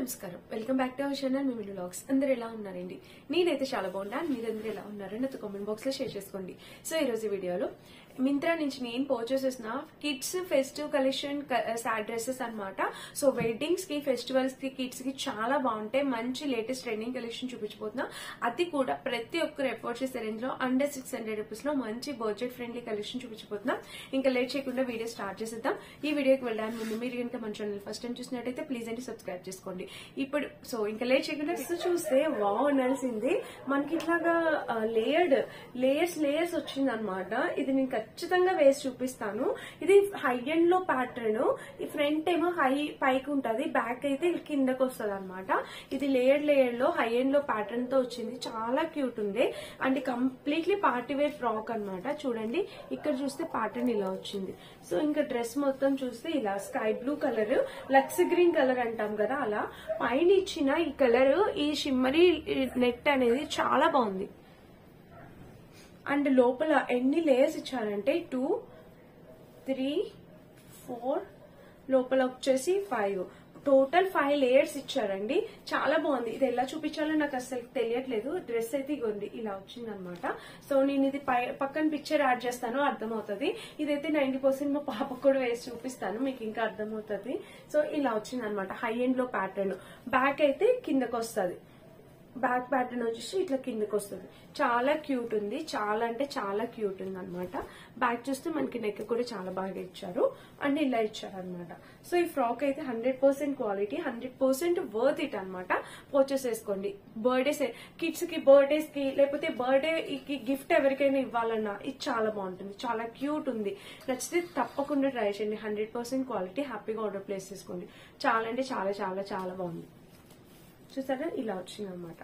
నమస్కారం welcome back to our channel మీ mini blogs అందరు ఎలా ఉన్నారండి నేనైతే చాలా బాగున్నాను మీరందరూ ఎలా ఉన్నారు నాతో కామెంట్ బాక్స్ లో షేర్ చేసుకోండి సో ఈ రోజు వీడియోలో మింత్రా నుంచి నేను పర్చేస్ చేసిన కిడ్స్ ఫెస్టివ్ కలెక్షన్ సాడ్ డ్రెస్సెస్ అన్నమాట సో వెడ్డింగ్స్ కి ఫెస్టివల్స్ కి కిడ్స్ కి చాలా బాగుంటాయి మంచి లేటెస్ట్ ట్రెండింగ్ కలెక్షన్ చూపించబోతున్నా అది కూడా ప్రతి ఒక్కరు ఎఫోర్డ్ చేసే రేంజ్ లో అండర్ సిక్స్ హండ్రెడ్ రూపీస్ లో మంచి బడ్జెట్ ఫ్రెండ్లీ కలెక్షన్ చూపించబోతున్నా ఇంకా లేట్ చేయకుండా వీడియో స్టార్ట్ చేసేద్దాం ఈ వీడియోకి వెళ్ళడానికి ముందు మీరు కనుక మన ఛానల్ ఫస్ట్ టైం చూసినట్టయితే ప్లీజ్ అండి సబ్స్క్రైబ్ చేసుకోండి ఇప్పుడు సో ఇంకా లేట్ చేయకుండా డ్రెస్ చూస్తే వావ్ అనాల్సింది మనకి ఇట్లాగా లేయర్డ్ లేయర్స్ లేయర్స్ వచ్చింది అనమాట ఇది నేను ఖచ్చితంగా వేసి చూపిస్తాను ఇది హై ఎండ్ లో ప్యాటర్న్ ఈ ఫ్రంట్ ఏమో హై పైకి ఉంటది బ్యాక్ అయితే కిందకి వస్తుంది అనమాట ఇది లేయర్ లేయర్ లో హై ఎండ్ లో ప్యాటర్న్ తో వచ్చింది చాలా క్యూట్ ఉంది and completely party wear frock అన్నమాట చూడండి ఇక్కడ చూస్తే ప్యాటర్న్ ఇలా వచ్చింది సో ఇంకా డ్రెస్ మొత్తం చూస్తే ఇలా స్కై బ్లూ కలర్ లక్స్ గ్రీన్ కలర్ అంటాం కదా అలా పైన ఇచ్చిన ఈ కలర్ ఈ షిమ్మరీ నెట్ అనేది చాలా బాగుంది అండ్ లోపల ఎన్ని లేయర్స్ ఇచ్చారంటే టూ త్రీ ఫోర్ లోపల వచ్చేసి ఫైవ్ టోటల్ ఫైవ్ లేయర్స్ ఇచ్చారండి చాలా బాగుంది ఇది ఎలా చూపించాలో నాకు అసలు తెలియట్లేదు డ్రెస్ అయితే ఇగోండి ఇలా వచ్చింది అనమాట సో నేను ఇది పై పక్కన పిక్చర్ యాడ్ చేస్తాను అర్థమవుతుంది ఇదైతే నైన్టీ పర్సెంట్ మా పాపకు కూడా వేసి చూపిస్తాను మీకు ఇంకా అర్థమవుతుంది సో ఇలా వచ్చింది అనమాట హై ఎండ్ లో ప్యాటర్న్ బ్యాక్ అయితే కిందకు వస్తుంది బ్యాక్ ప్యాటర్న్ వచ్చేసి ఇట్లా కిందకి వస్తుంది చాలా క్యూట్ ఉంది చాలా అంటే చాలా క్యూట్ ఉంది అనమాట బ్యాక్ చూస్తే మనకి నెక్ కూడా చాలా బాగా ఇచ్చారు అండ్ ఇలా ఇచ్చారు అనమాట సో ఈ ఫ్రాక్ అయితే hundred percent quality hundred percent worth it అనమాట పర్చేస్ చేసుకోండి బర్త్డేస్ కిడ్స్ కి బర్త్డేస్ కి లేకపోతే బర్త్డే కి గిఫ్ట్ ఎవరికైనా ఇవ్వాలన్నా ఇది చాలా బాగుంటుంది చాలా క్యూట్ ఉంది నచ్చితే తప్పకుండా ట్రై చేయండి హండ్రెడ్ పర్సెంట్ క్వాలిటీ హ్యాపీగా ఆర్డర్ ప్లేస్ చేసుకోండి చాలా అంటే చాలా చాలా చాలా బాగుంది చూసారా ఇలా వచ్చింది అనమాట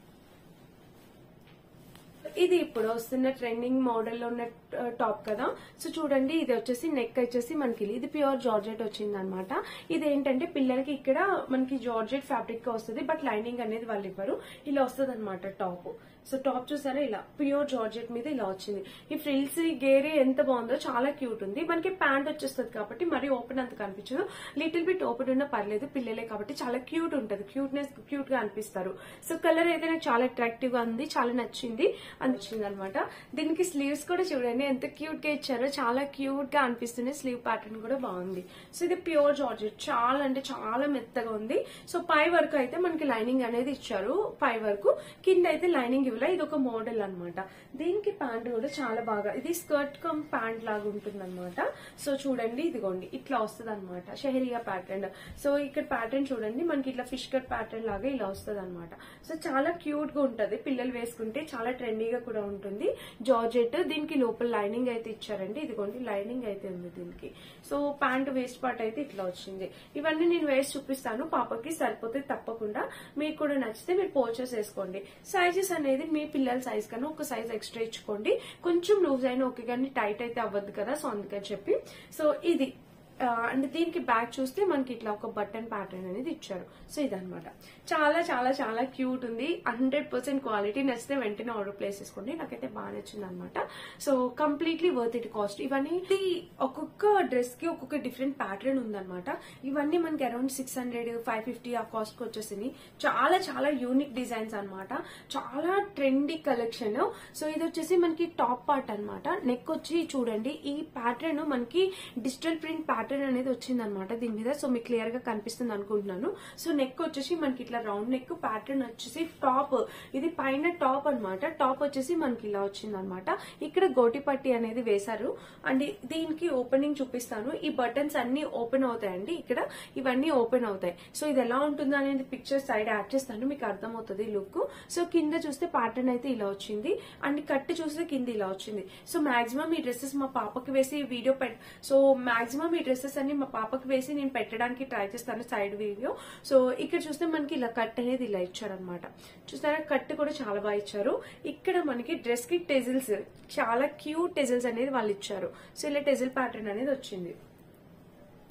ఇది ఇప్పుడు వస్తున్న ట్రెండింగ్ మోడల్ లో ఉన్న టాప్ కదా సో చూడండి ఇది వచ్చేసి నెక్ వచ్చేసి మనకి ఇది ప్యూర్ జార్జెట్ వచ్చింది అనమాట ఇది ఏంటంటే పిల్లలకి ఇక్కడ మనకి జార్జెట్ ఫ్యాబ్రిక్ వస్తుంది బట్ లైనింగ్ అనేది వాళ్ళు ఇవ్వరు ఇలా వస్తుంది అనమాట టాప్ సో టాప్ చూసారా ఇలా ప్యూర్ జార్జెట్ మీద ఇలా వచ్చింది ఈ ఫ్రిల్స్ గేరే ఎంత బాగుందో చాలా క్యూట్ ఉంది మనకి ప్యాంట్ వచ్చేస్తుంది కాబట్టి మరి ఓపెన్ అంత కనిపించదు లిటిల్ బిట్ ఓపెన్ ఉన్నా పర్లేదు పిల్లలే కాబట్టి చాలా క్యూట్ ఉంటది క్యూట్నెస్ క్యూట్ గా అనిపిస్తారు సో కలర్ అయితే నాకు చాలా అట్రాక్టివ్ గా ఉంది చాలా నచ్చింది అనిపించింది అనమాట దీనికి స్లీవ్స్ కూడా చూడండి ఎంత క్యూట్ గా ఇచ్చారో చాలా క్యూట్ గా అనిపిస్తుంది స్లీవ్ ప్యాటర్న్ కూడా బాగుంది సో ఇది ప్యూర్ జార్జెట్ చాలా అంటే చాలా మెత్తగా ఉంది సో పై వరకు అయితే మనకి లైనింగ్ అనేది ఇచ్చారు పై వరకు కింద అయితే లైనింగ్ ఇవ్వలే ఇది ఒక మోడల్ అన్నమాట దీనికి ప్యాంట్ కూడా చాలా బాగా ఇది స్కర్ట్ కమ్ ప్యాంట్ లాగా ఉంటుంది అనమాట సో చూడండి ఇదిగోండి ఇట్లా వస్తుంది అనమాట షెహరియా ప్యాటర్న్ సో ఇక్కడ ప్యాటర్న్ చూడండి మనకి ఇట్లా ఫిష్ కట్ ప్యాటర్న్ లాగా ఇలా వస్తుంది అనమాట సో చాలా క్యూట్ గా ఉంటది పిల్లలు వేసుకుంటే చాలా ట్రెండీగా కూడా ఉంటుంది జార్జెట్ దీనికి లోపల లైనింగ్ అయితే ఇచ్చారండి ఇదిగోండి లైనింగ్ అయితే ఉంది దీనికి సో ప్యాంట్ వేస్ట్ పార్ట్ అయితే ఇట్లా వచ్చింది ఇవన్నీ నేను వేసి చూపిస్తాను పాపకి సరిపోతే తప్పకుండా మీకు కూడా నచ్చితే మీరు పర్చేస్ చేసుకోండి సైజెస్ అనేది మీ పిల్లల సైజ్ కన్నా ఒక సైజ్ ఎక్స్ట్రా ఇచ్చుకోండి కొంచెం లూజ్ అయినా ఓకే కానీ టైట్ అయితే అవ్వద్దు కదా సో అందుకని చెప్పి సో ఇది అండ్ దీనికి బ్యాక్ చూస్తే మనకి ఇట్లా ఒక బటన్ ప్యాటర్న్ అనేది ఇచ్చారు సో ఇదనమాట చాలా చాలా చాలా క్యూట్ ఉంది హండ్రెడ్ పర్సెంట్ క్వాలిటీ నచ్చితే వెంటనే ఆర్డర్ ప్లేస్ చేసుకోండి నాకైతే బాగా నచ్చింది అనమాట so completely worth it cost ఇవన్నీ ఒక్కొక్క డ్రెస్ కి ఒక్కొక్క డిఫరెంట్ ప్యాటర్న్ ఉందన్నమాట ఇవన్నీ మనకి around six hundred five fifty ఆ కాస్ట్ కి వచ్చేసింది చాలా చాలా యూనిక్ డిజైన్స్ అనమాట చాలా ట్రెండీ కలెక్షన్ సో ఇది వచ్చేసి మనకి టాప్ పార్ట్ అనమాట నెక్ వచ్చి చూడండి ఈ ప్యాటర్న్ మనకి డిజిటల్ ప్రింట్ ప్యాటర్న్ అనేది వచ్చింది అనమాట దీని మీద సో మీకు క్లియర్ గా కనిపిస్తుంది అనుకుంటున్నాను సో నెక్ వచ్చేసి మనకి ఇట్లా రౌండ్ నెక్ ప్యాటర్న్ వచ్చేసి టాప్ ఇది పైన టాప్ అనమాట టాప్ వచ్చేసి మనకి ఇలా వచ్చింది అనమాట ఇక్కడ గోటి పట్టి అనేది వేశారు అండ్ దీనికి ఓపెనింగ్ చూపిస్తాను ఈ బటన్స్ అన్ని ఓపెన్ అవుతాయండి ఇక్కడ ఇవన్నీ ఓపెన్ అవుతాయి సో ఇది ఎలా ఉంటుందో అనేది పిక్చర్ సైడ్ యాడ్ చేస్తాను మీకు అర్థమవుతుంది లుక్ సో కింద చూస్తే ప్యాటర్న్ అయితే ఇలా వచ్చింది అండ్ కట్ చూస్తే కింద ఇలా వచ్చింది సో మాక్సిమం ఈ డ్రెస్సెస్ మా పాపకి వేసి వీడియో పెట్ సో మాక్సిమం ఈ డ్రెస్సెస్ అన్ని మా పాపకి వేసి నేను పెట్టడానికి ట్రై చేస్తాను సైడ్ వీడియో సో ఇక్కడ చూస్తే మనకి ఇలా కట్ అనేది ఇలా ఇచ్చారనమాట చూసారా కట్ కూడా చాలా బాగా ఇచ్చారు ఇక్కడ మనకి డ్రెస్ కి టెజిల్స్ చాలా క్యూట్ టెజిల్స్ అనేది వాళ్ళు ఇచ్చారు సో ఇలా టెజిల్ ప్యాటర్న్ అనేది వచ్చింది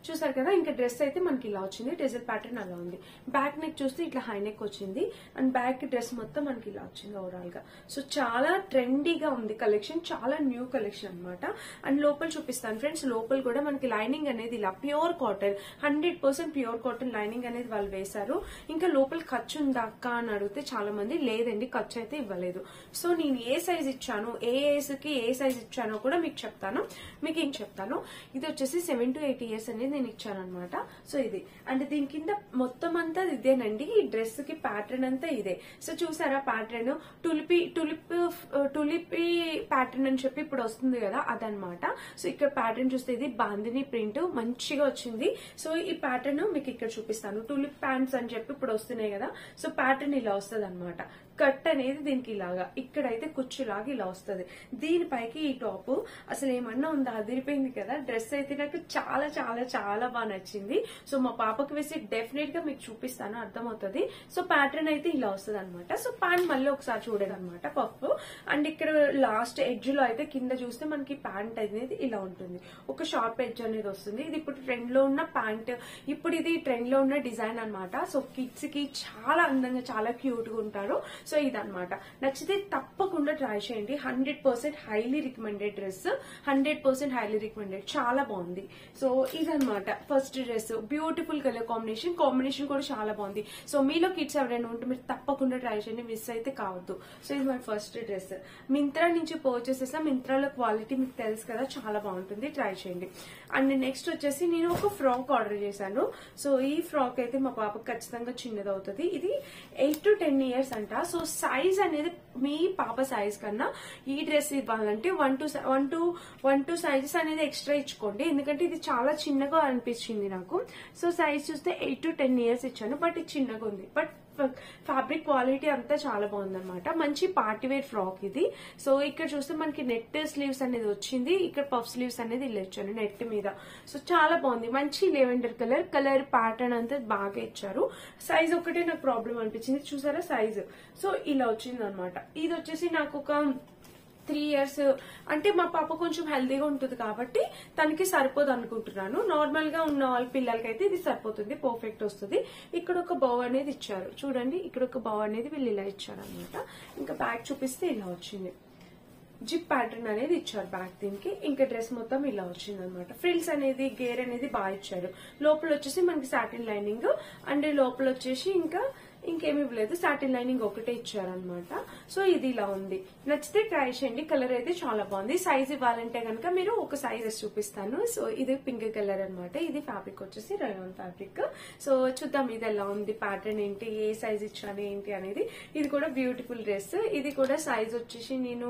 చూసారు కదా ఇంకా డ్రెస్ అయితే మనకి ఇలా వచ్చింది డెజర్ట్ ప్యాటర్న్ అలా ఉంది బ్యాక్ నెక్ చూస్తే ఇట్లా హై నెక్ వచ్చింది అండ్ బ్యాక్ డ్రెస్ మొత్తం మనకి ఇలా వచ్చింది ఓవరాల్ గా సో చాలా ట్రెండీగా ఉంది కలెక్షన్ చాలా న్యూ కలెక్షన్ అన్నమాట అండ్ లోపల చూపిస్తాను ఫ్రెండ్స్ లోపల కూడా మనకి లైనింగ్ అనేది ఇలా pure cotton hundred percent pure cotton lining అనేది వాళ్ళు వేశారు ఇంకా లోపల ఖర్చు ఉందా అక్క అని అడిగితే చాలా మంది లేదండి ఖర్చు అయితే ఇవ్వలేదు సో నేను ఏ సైజ్ ఇచ్చాను ఏ ఏజ్ కి ఏ సైజ్ ఇచ్చానో కూడా మీకు చెప్తాను మీకు ఏం చెప్తాను ఇది వచ్చేసి సెవెన్ టు ఎయిట్ ఇయర్స్ అనేది నేను ఇచ్చాను అనమాట సో ఇది అండ్ దీని కింద మొత్తం అంతా ఇదేనండి ఈ డ్రెస్ కి ప్యాటర్న్ అంతా ఇదే సో చూసారా pattern tulip tulip tulip pattern అని చెప్పి ఇప్పుడు వస్తుంది కదా అదనమాట సో ఇక్కడ ప్యాటర్న్ చూస్తే ఇది బాందిని ప్రింట్ మంచిగా వచ్చింది సో ఈ ప్యాటర్న్ మీకు ఇక్కడ చూపిస్తాను టులిప్ ప్యాంట్స్ అని చెప్పి ఇప్పుడు వస్తున్నాయి కదా సో ప్యాటర్న్ ఇలా వస్తుంది అనమాట కట్ అనేది దీనికి ఇలాగా ఇక్కడైతే కుచ్చులాగా ఇలా వస్తుంది దీనిపైకి ఈ టాప్ అసలు ఏమన్నా ఉందా అదిరిపోయింది కదా డ్రెస్ అయితే నాకు చాలా చాలా చాలా బాగా నచ్చింది సో మా పాపకి వేసి డెఫినెట్ గా మీకు చూపిస్తాను అర్థమవుతుంది సో ప్యాటర్న్ అయితే ఇలా వస్తుంది అనమాట సో ప్యాంట్ మళ్ళీ ఒకసారి చూడండి అనమాట పఫ్ అండ్ ఇక్కడ లాస్ట్ ఎడ్జ్ లో అయితే కింద చూస్తే మనకి ప్యాంట్ అనేది ఇలా ఉంటుంది ఒక షార్ప్ ఎడ్జ్ అనేది వస్తుంది ఇది ఇప్పుడు ట్రెండ్ లో ఉన్న ప్యాంట్ ఇప్పుడు ఇది ట్రెండ్ లో ఉన్న డిజైన్ అన్నమాట సో కిడ్స్ కి చాలా అందంగా చాలా క్యూట్ గా ఉంటారు సో ఇదన్నమాట నచ్చితే తప్పకుండా ట్రై చేయండి hundred percent highly recommended dress hundred percent highly recommended చాలా బాగుంది సో ఇదన్నమాట first dress beautiful colour combination combination కూడా చాలా బాగుంది సో మీలో కిడ్స్ ఎవరైనా ఉంటే మీరు తప్పకుండా ట్రై చేయండి మిస్ అయితే కావద్దు సో ఇది మై ఫస్ట్ డ్రెస్ మింత్రా నుంచి పర్చేస్ చేసా మింత్రాలో క్వాలిటీ మీకు తెలుసు కదా చాలా బాగుంటుంది ట్రై చేయండి అండ్ నెక్స్ట్ వచ్చేసి నేను ఒక ఫ్రాక్ ఆర్డర్ చేశాను సో ఈ ఫ్రాక్ అయితే మా పాపకు ఖచ్చితంగా చిన్నది అవుతుంది ఇది ఎయిట్ టు టెన్ ఇయర్స్ అంట సో సైజ్ అనేది మీ పాప సైజ్ కన్నా ఈ డ్రెస్ ఇవ్వాలంటే one two one two one two sizes అనేది ఎక్స్ట్రా ఇచ్చుకోండి ఎందుకంటే ఇది చాలా చిన్నగా అనిపించింది నాకు సో సైజ్ చూస్తే ఎయిట్ టు టెన్ ఇయర్స్ ఇచ్చాను బట్ ఇది చిన్నగా ఉంది బట్ ఫ్యాబ్రిక్ క్వాలిటీ అంతా చాలా బాగుందన్నమాట మంచి పార్టీ వేర్ ఫ్రాక్ ఇది సో ఇక్కడ చూస్తే మనకి నెట్ స్లీవ్స్ అనేది వచ్చింది ఇక్కడ పఫ్ స్లీవ్స్ అనేది ఇలా ఇచ్చాను నెట్ మీద సో చాలా బాగుంది మంచి లెవెండర్ కలర్ కలర్ ప్యాటర్న్ అంతా బాగా ఇచ్చారు సైజ్ ఒకటే నాకు ప్రాబ్లం అనిపించింది చూసారా సైజ్ సో ఇలా వచ్చింది అనమాట ఇది వచ్చేసి నాకు ఒక త్రీ ఇయర్స్ అంటే మా పాప కొంచెం హెల్తీగా ఉంటుంది కాబట్టి తనకి సరిపోదు అనుకుంటున్నాను నార్మల్ గా ఉన్న వాళ్ళ పిల్లలకైతే ఇది సరిపోతుంది పర్ఫెక్ట్ వస్తుంది ఇక్కడ ఒక బౌ అనేది ఇచ్చారు చూడండి ఇక్కడ ఒక బౌ అనేది వీళ్ళు ఇలా ఇచ్చారు అనమాట ఇంకా బ్యాగ్ చూపిస్తే ఇలా వచ్చింది జిప్ ప్యాటర్న్ అనేది ఇచ్చారు బ్యాక్ దీనికి ఇంకా డ్రెస్ మొత్తం ఇలా వచ్చింది అనమాట ఫ్రిల్స్ అనేది గేర్ అనేది బాగా ఇచ్చారు లోపల వచ్చేసి మనకి సాటిన్ లైనింగ్ అండ్ లోపల వచ్చేసి ఇంకా ఇంకేమి ఇవ్వలేదు సాటిన్ లైనింగ్ ఒకటే ఇచ్చారనమాట సో ఇది ఇలా ఉంది నచ్చితే ట్రై చేయండి కలర్ అయితే చాలా బాగుంది సైజ్ ఇవ్వాలంటే కనుక మీరు ఒక సైజ్ చూపిస్తాను సో ఇది పింక్ కలర్ అన్నమాట ఇది ఫ్యాబ్రిక్ వచ్చేసి రయోన్ ఫ్యాబ్రిక్ సో చూద్దాం ఇది ఎలా ఉంది ప్యాటర్న్ ఏంటి ఏ సైజ్ ఇచ్చాను ఏంటి అనేది ఇది కూడా బ్యూటిఫుల్ డ్రెస్ ఇది కూడా సైజ్ వచ్చేసి నేను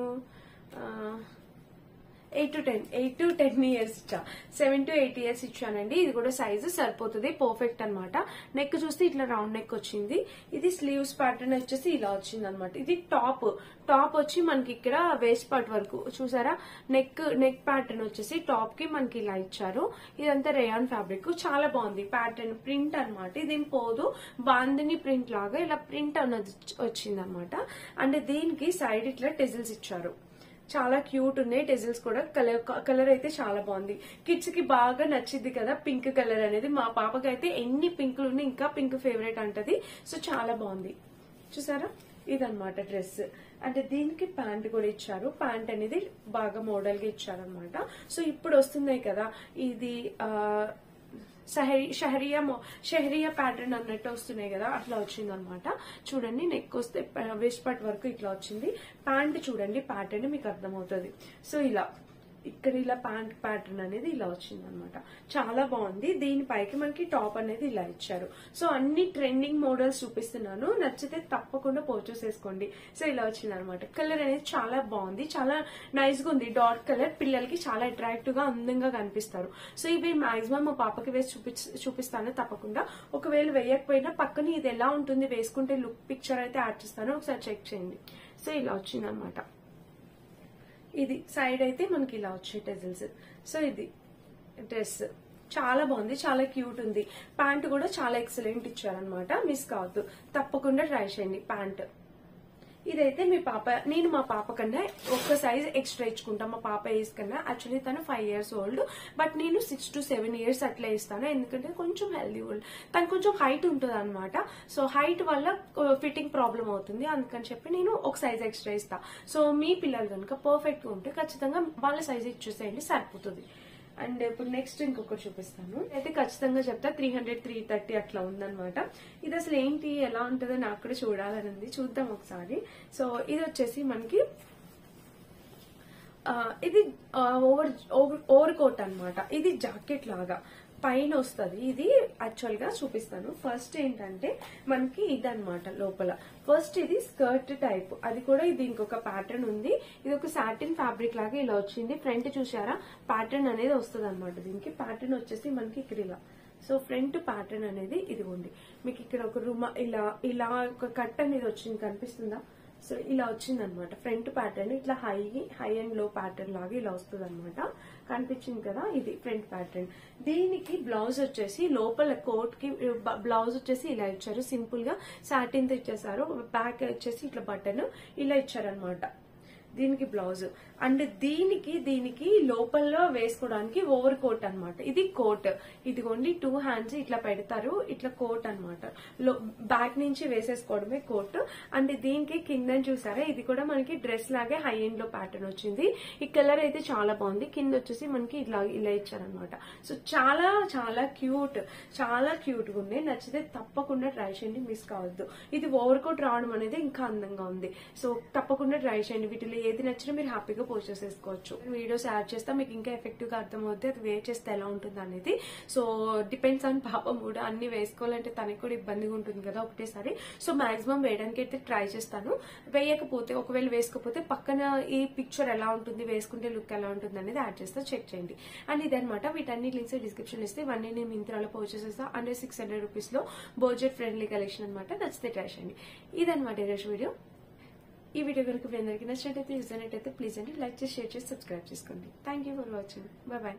eight to ten eight to ten years ఇచ్చా సెవెన్ టు ఎయిట్ ఇయర్స్ ఇచ్చానండి ఇది కూడా సైజు సరిపోతుంది పర్ఫెక్ట్ అన్నమాట నెక్ చూస్తే ఇట్లా రౌండ్ నెక్ వచ్చింది ఇది స్లీవ్స్ ప్యాటర్న్ వచ్చేసి ఇలా వచ్చింది అనమాట ఇది టాప్ టాప్ వచ్చి మనకి ఇక్కడ వేస్ట్ పార్ట్ వరకు చూసారా నెక్ నెక్ ప్యాటర్న్ వచ్చేసి టాప్ కి మనకి ఇలా ఇచ్చారు ఇదంతా రేయాన్ ఫ్యాబ్రిక్ చాలా బాగుంది ప్యాటర్న్ ప్రింట్ అన్నమాట ఇదేం పోదు బాందిని ప్రింట్ లాగా ఇలా ప్రింట్ అన్నది వచ్చింది అనమాట అండ్ దీనికి సైడ్ ఇట్లా టెజిల్స్ ఇచ్చారు చాలా క్యూట్ ఉన్నాయి టెజిల్స్ కూడా కలర్ కలర్ అయితే చాలా బాగుంది కిడ్స్ కి బాగా నచ్చింది కదా పింక్ కలర్ అనేది మా పాపకి అయితే ఎన్ని పింకులు ఉన్నాయి ఇంకా పింక్ ఫేవరెట్ అంటది సో చాలా బాగుంది చూసారా ఇదన్నమాట డ్రెస్ అంటే దీనికి ప్యాంట్ కూడా ఇచ్చారు ప్యాంట్ అనేది బాగా మోడల్ గా ఇచ్చారనమాట సో ఇప్పుడు వస్తున్నాయి కదా ఇది ఆ షహరి షహరియా మో- షహరియా ప్యాటర్న్ అన్నట్టు వస్తున్నాయి కదా అట్లా వచ్చింది అనమాట చూడండి నెక్ వస్తే వేస్ట్ పార్ట్ వరకు ఇట్లా వచ్చింది ప్యాంట్ చూడండి ప్యాటర్న్ మీకు అర్థమవుతుంది సో ఇలా ఇక్కడ ఇలా ప్యాంట్ ప్యాటర్న్ అనేది ఇలా వచ్చింది అనమాట చాలా బాగుంది దీనిపైకి మనకి టాప్ అనేది ఇలా ఇచ్చారు సో అన్ని ట్రెండింగ్ మోడల్స్ చూపిస్తున్నాను నచ్చితే తప్పకుండా పర్చేస్ చేసుకోండి సో ఇలా వచ్చింది అనమాట కలర్ అనేది చాలా బాగుంది చాలా నైస్ గా ఉంది డార్క్ కలర్ పిల్లలకి చాలా అట్రాక్టివ్ గా అందంగా కనిపిస్తారు సో ఇవి మాక్సిమం మా పాపకి వేసి చూపి చూపిస్తాను తప్పకుండా ఒకవేళ వేయకపోయినా పక్కన ఇది ఎలా ఉంటుంది వేసుకుంటే లుక్ పిక్చర్ అయితే యాడ్ చేస్తాను ఒకసారి చెక్ చేయండి సో ఇలా వచ్చింది అనమాట ఇది సైడ్ అయితే మనకి ఇలా వచ్చాయి టెజిల్స్ సో ఇది డ్రెస్ చాలా బాగుంది చాలా క్యూట్ ఉంది ప్యాంట్ కూడా చాలా ఎక్సలెంట్ ఇచ్చారనమాట మిస్ కావద్దు తప్పకుండా ట్రై చేయండి ప్యాంట్ ఇదైతే మీ పాప నేను మా పాప కన్నా ఒక్క సైజ్ ఎక్స్ట్రా ఇచ్చుకుంటా మా పాప ఏజ్ కన్నా యాక్చువల్లీ తను ఫైవ్ ఇయర్స్ ఓల్డ్ బట్ నేను సిక్స్ టు సెవెన్ ఇయర్స్ అట్లా ఇస్తాను ఎందుకంటే కొంచెం హెల్దీ ఓల్డ్ తను కొంచెం హైట్ ఉంటుంది అనమాట సో హైట్ వల్ల ఫిట్టింగ్ ప్రాబ్లం అవుతుంది అందుకని చెప్పి నేను ఒక సైజ్ ఎక్స్ట్రా ఇస్తా సో మీ పిల్లలు కనుక పర్ఫెక్ట్ గా ఉంటే ఖచ్చితంగా వాళ్ళ సైజ్ ఇచ్చేసేయండి సరిపోతుంది అండ్ ఇప్పుడు నెక్స్ట్ ఇంకొకటి చూపిస్తాను అయితే ఖచ్చితంగా చెప్తా త్రీ హండ్రెడ్ త్రీ థర్టీ అట్లా ఉందన్నమాట ఇది అసలు ఏంటి ఎలా ఉంటుందో నాకు కూడా చూడాలని ఉంది చూద్దాం ఒకసారి సో ఇది వచ్చేసి మనకి ఆ, ఇది ఓవర్ ఓవర్ కోట్ అన్నమాట ఇది జాకెట్ లాగా పైన వస్తుంది ఇది యాక్చువల్ గా చూపిస్తాను ఫస్ట్ ఏంటంటే మనకి ఇది అనమాట లోపల ఫస్ట్ ఇది స్కర్ట్ టైప్ అది కూడా ఇది ఇంకొక ప్యాటర్న్ ఉంది ఇది ఒక సాటిన్ ఫ్యాబ్రిక్ లాగా ఇలా వచ్చింది ఫ్రంట్ చూసారా ప్యాటర్న్ అనేది వస్తుంది అనమాట దీనికి ప్యాటర్న్ వచ్చేసి మనకి ఇక్కడ ఇలా సో ఫ్రంట్ ప్యాటర్న్ అనేది ఇది ఉంది మీకు ఇక్కడ ఒక రుమా ఇలా ఇలా ఒక కట్ అనేది వచ్చింది కనిపిస్తుందా సో ఇలా వచ్చింది అనమాట ఫ్రంట్ ప్యాటర్న్ ఇట్లా high high and low pattern లాగా ఇలా వస్తుంది అనమాట కనిపించింది కదా ఇది ఫ్రంట్ ప్యాటర్న్ దీనికి బ్లౌజ్ వచ్చేసి లోపల కోట్ కి బ్లౌజ్ వచ్చేసి ఇలా ఇచ్చారు సింపుల్ గా సాటిన్ తో ఇచ్చేసారు బ్యాక్ వచ్చేసి ఇట్లా బటన్ ఇలా ఇచ్చారనమాట దీనికి బ్లౌజ్ అండ్ దీనికి దీనికి లోపల వేసుకోవడానికి ఓవర్ కోట్ అన్నమాట ఇది కోట్ ఇదిగోండి టూ హ్యాండ్స్ ఇట్లా పెడతారు ఇట్లా కోట్ అనమాట బ్యాక్ నుంచి వేసేసుకోవడమే కోట్ అండ్ దీనికి కింద చూసారా ఇది కూడా మనకి డ్రెస్ లాగే హై ఎండ్ లో ప్యాటర్న్ వచ్చింది ఈ కలర్ అయితే చాలా బాగుంది కింద వచ్చేసి మనకి ఇట్లా ఇలా ఇచ్చారనమాట సో చాలా చాలా క్యూట్ చాలా క్యూట్ గా ఉంది నచ్చితే తప్పకుండా ట్రై చేయండి మిస్ కావద్దు ఇది ఓవర్ కోట్ రావడం అనేది ఇంకా అందంగా ఉంది సో తప్పకుండా ట్రై చేయండి వీటిలో ఏది నచ్చినా మీరు హ్యాపీగా పోస్ట్ చేసేసుకోవచ్చు వీడియోస్ యాడ్ చేస్తా మీకు ఇంకా ఎఫెక్టివ్ గా అర్థమవుతుంది అది వేర్ చేస్తే ఎలా ఉంటుంది అనేది సో డిపెండ్స్ ఆన్ పాప మూడు అన్ని వేసుకోవాలంటే తనకి కూడా ఇబ్బందిగా ఉంటుంది కదా ఒకటేసారి సో మాక్సిమం వేయడానికి అయితే ట్రై చేస్తాను వేయకపోతే ఒకవేళ వేసుకోకపోతే పక్కన ఈ పిక్చర్ ఎలా ఉంటుంది వేసుకుంటే లుక్ ఎలా ఉంటుంది అనేది యాడ్ చేస్తా చెక్ చేయండి అండ్ ఇదనమాట వీటన్ని లింక్స్ డిస్క్రిప్షన్ ఇస్తే ఇవన్నీ నేను మింత్రాలో పోస్ట్ చేసేస్తా అండ్ సిక్స్ హండ్రెడ్ రూపీస్ లో బడ్జెట్ ఫ్రెండ్లీ కలెక్షన్ అనమాట నచ్చితే ట్రై చేయండి ఇదనమాట ఈరోజు వీడియో ఈ వీడియో కనుక మీ అందరికీ నచ్చినట్టయితే యూజ్ అయినట్టయితే ప్లీజ్ అండి లైక్ చేసి షేర్ చేసి సబ్స్క్రైబ్ చేసుకోండి thank you for watching bye bye